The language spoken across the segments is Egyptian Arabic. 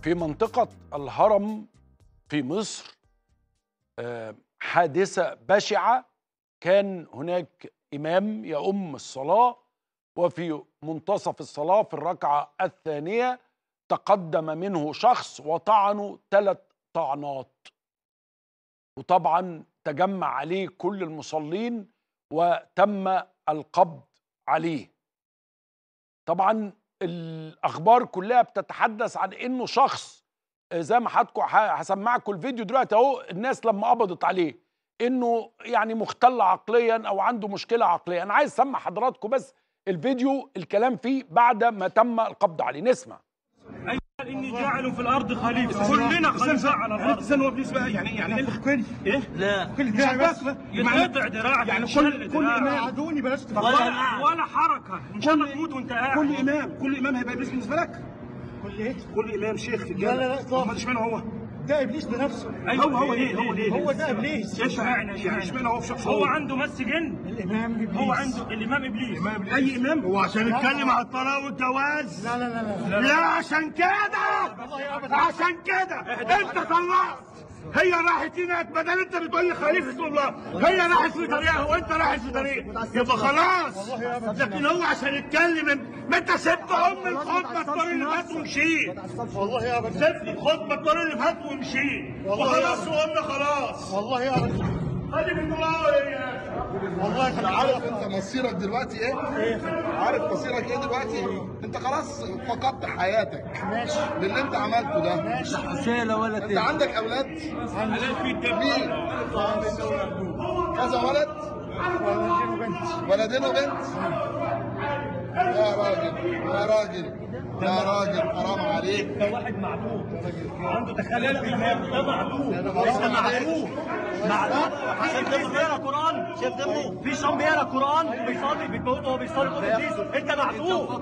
في منطقة الهرم في مصر آه، حادثة بشعة كان هناك إمام يؤم الصلاة وفي منتصف الصلاة في الركعة الثانية تقدم منه شخص وطعنه ثلاث طعنات وطبعا تجمع عليه كل المصلين وتم القبض عليه طبعا الاخبار كلها بتتحدث عن انه شخص آه، زي ما حضراتكم ه- هسمعكم الفيديو دلوقتي اهو الناس لما قبضت عليه انه يعني مختل عقليا او عنده مشكله عقليه انا عايز اسمع حضراتكم بس الفيديو الكلام فيه بعد ما تم القبض عليه نسمع اني جاعل في الارض خليفه كلنا خليفه على الارض استنى هو بالنسبه يعني يعني كل ايه لا كل دراع بس يتقطع دراعك يعني ينشل كل كل دراعك. امام عدوني بلاش تفكر ولا ولا حركه ان شاء الله تموت وانت قاعد كل امام كل امام هيبقى ابليس بالنسبه لك كل ايه كل امام شيخ في الجامع لا لا لا اطلاقا امال اشمعنى هو ده ابليس بنفسه ايوه هو- هو ليه ليه؟ ليه ليه هو ده ابليس ايش معنى يعني اشمعنى اشمعنى هو في شخص هو عنده مس جن الامام ابليس هو عنده الامام ابليس اي امام هو عشان يتكلم على الطلاق والجواز لا لا لا لا لا عشان كده عشان كده انت طلعت هي راحت هناك بدل انت بتقول لي خليفه الله هي راحت في طريقها وانت رايح في طريق يبقى خلاص لكن هو عشان يتكلم ما انت سبت ام الخطبه الطريق اللي فات ومشيت والله يا ابدا سبت الخطبه الطريق اللي فات ومشيت وخلاص وقمنا خلاص والله يا ابدا خلي من الله وإياك. والله كان عارف انت مصيرك دلوقتي ايه؟ عارف مصيرك ايه دلوقتي؟ انت خلاص فقدت حياتك ماشي باللي انت عملته ده ماشي انت عندك اولاد؟ مين؟ كذا ولد؟ ولدين وبنت ولدين وبنت؟ يا راجل يا راجل يا راجل حرام عليك واحد معدوم عنده تخلل الامام ده معدوم انت معدوم معدوم عشان تبقى بيقرا قران شايف دمه في شام بيقرا قران وبيصلي بتموته وهو بيصلي قدام ابليس انت معدوم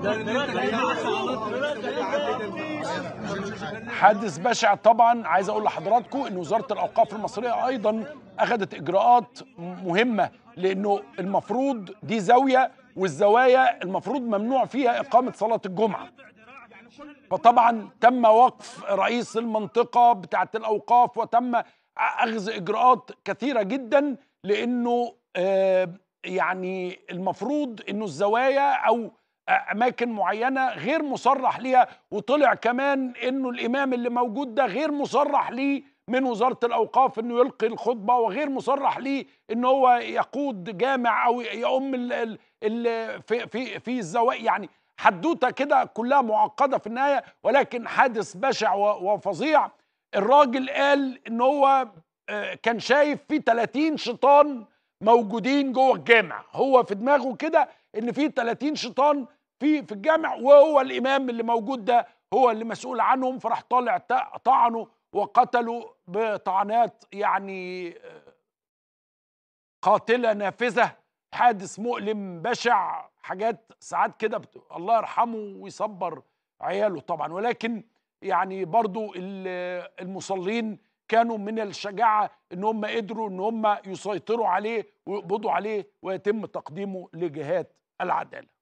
حادث بشع طبعا عايز اقول لحضراتكم ان وزاره الاوقاف المصريه ايضا اخذت اجراءات مهمه لانه المفروض دي زاويه والزوايا المفروض ممنوع فيها اقامه صلاه الجمعه فطبعا تم وقف رئيس المنطقه بتاعه الاوقاف وتم اخذ اجراءات كثيره جدا لانه آه، يعني المفروض انه الزوايا او اماكن معينه غير مصرح ليها وطلع كمان انه الامام اللي موجود ده غير مصرح ليه من وزاره الاوقاف انه يلقي الخطبه وغير مصرح ليه ان هو يقود جامع او يؤم ال ال ال في في في الزوايا يعني حدوته كده كلها معقده في النهايه ولكن حادث بشع و- وفظيع الراجل قال ان هو آه، كان شايف في 30 شيطان موجودين جوه الجامع هو في دماغه كده ان في 30 شيطان في في الجامع وهو الامام اللي موجود ده هو اللي مسؤول عنهم فراح طالع ط- طعنه وقتله بطعنات يعني آه، قاتله نافذه حادث مؤلم بشع حاجات ساعات كده بت... الله يرحمه ويصبر عياله طبعا ولكن يعني برضو ال- المصلين كانوا من الشجاعة ان هم قدروا ان هم يسيطروا عليه ويقبضوا عليه ويتم تقديمه لجهات العدالة